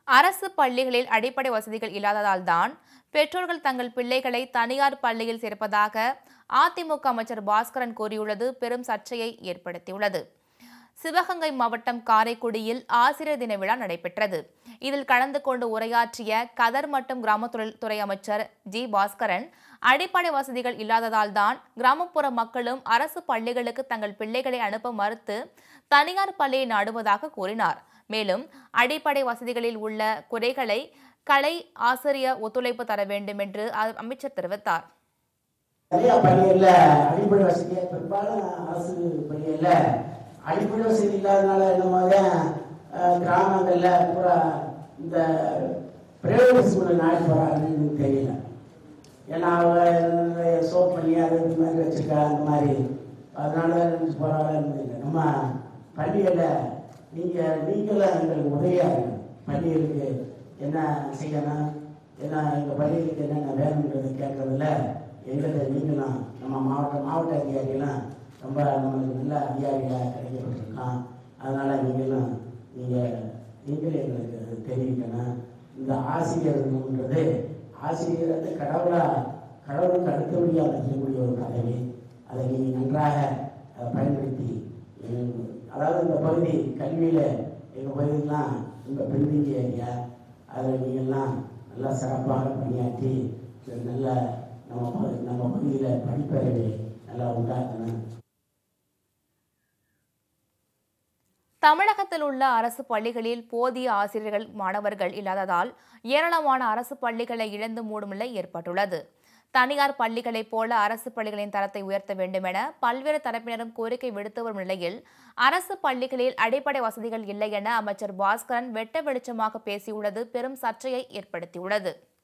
அரசு பள்ளிகளில் அடிப்படை வசதிகள் இல்லாததால் தான் பெற்றோர்கள் தங்கள் பிள்ளைகளை தனியார் பள்ளியில் சேர்ப்பதாக அதிமுக அமைச்சர் பாஸ்கரன் கூறியுள்ளது பெரும் சர்ச்சையை ஏற்படுத்தியுள்ளது சிவகங்கை மாவட்டம் காரைக்குடியில் ஆசிரியர் தின விழா நடைபெற்றது இதில் கலந்து கொண்டு உரையாற்றிய கதர் மற்றும் கிராமத்துறை துறை அமைச்சர் ஜி பாஸ்கரன் அடிப்படை வசதிகள் இல்லாததால் தான் கிராமப்புற மக்களும் அரசு பள்ளிகளுக்கு தங்கள் பிள்ளைகளை அனுப்ப மறுத்து தனியார் பள்ளியை நாடுவதாக கூறினார் மேலும் அடிப்படை வசதிகளில் உள்ள குறைகளை கலை ஆசிரியர் ஒத்துழைப்பு தர வேண்டும் என்று அ- அமைச்சர் தெரிவித்தார் நிறைய பள்ளிகள்ல அடிப்படை வசதியை பெரும்பாலும் அரசு பள்ளிகள்ல அடிப்படை வசதி இல்லாதனால என்னமாக கிராமங்கள்ல பூரா இந்த பிரைவேட் ஸ்கூலில் நாடி போறாங்கன்னு தெரியல ஏன்னா அவங்க சோப் பண்ணி அது இது மாதிரி வச்சிருக்கா அந்த மாதிரி அதனால நினைச்சு போறாங்கன்னு இல்லை நம்ம பள்ளிகளில் நீங்க நீங்களும் எங்களுக்கு உதவியா இருக்கணும் பள்ளிகளுக்கு என்ன செய்யணும் என்ன எங்கள் பள்ளிகளுக்கு என்னென்ன வேணுங்கிறது கேட்கறதுல எங்களுக்கு நீங்களும் நம்ம மாவட்ட மாவட்ட அதிகாரிகளும் ரொம்ப நம்மளுக்கு நல்ல அதிகாரிகளாக கிடைக்கப்பட்டிருக்கோம் அதனால நீங்களும் நீங்கள் நீங்களே எங்களுக்கு அது தெரிவிக்கணும் இந்த ஆசிரியர்ன்றது ஆசிரியர் வந்து கடவுளா கடவுளுக்கு அடுத்தபடியாக இருக்கக்கூடிய ஒரு பதவி அதை நீங்கள் நன்றாக அதை பயன்படுத்தி உம், அதாவது இந்த பகுதி கல்வியில் எங்கள் பகுதியெல்லாம் உங்கள் பின்தங்கி ஏரியா அதில் நீங்கள்லாம் நல்லா சிறப்பாக பணியாற்றி ஒரு நல்ல நம்ம பகு- நம்ம பகுதியில் படிப்பறிவை நல்லா உண்டாக்கணும் தமிழகத்தில் உள்ள அரசு பள்ளிகளில் போதிய ஆசிரியர்கள் மாணவர்கள் இல்லாததால் ஏராளமான அரசு பள்ளிகளை இழந்து மூடும் நிலை ஏற்பட்டுள்ளது தனியார் பள்ளிகளைப் போல அரசு பள்ளிகளின் தரத்தை உயர்த்த வேண்டும் என பல்வேறு தரப்பினரும் கோரிக்கை விடுத்து வரும் நிலையில் அரசு பள்ளிகளில் அடிப்படை வசதிகள் இல்லை என அமைச்சர் பாஸ்கரன் வெட்ட வெளிச்சமாக பேசியுள்ளது பெரும் சர்ச்சையை ஏற்படுத்தியுள்ளது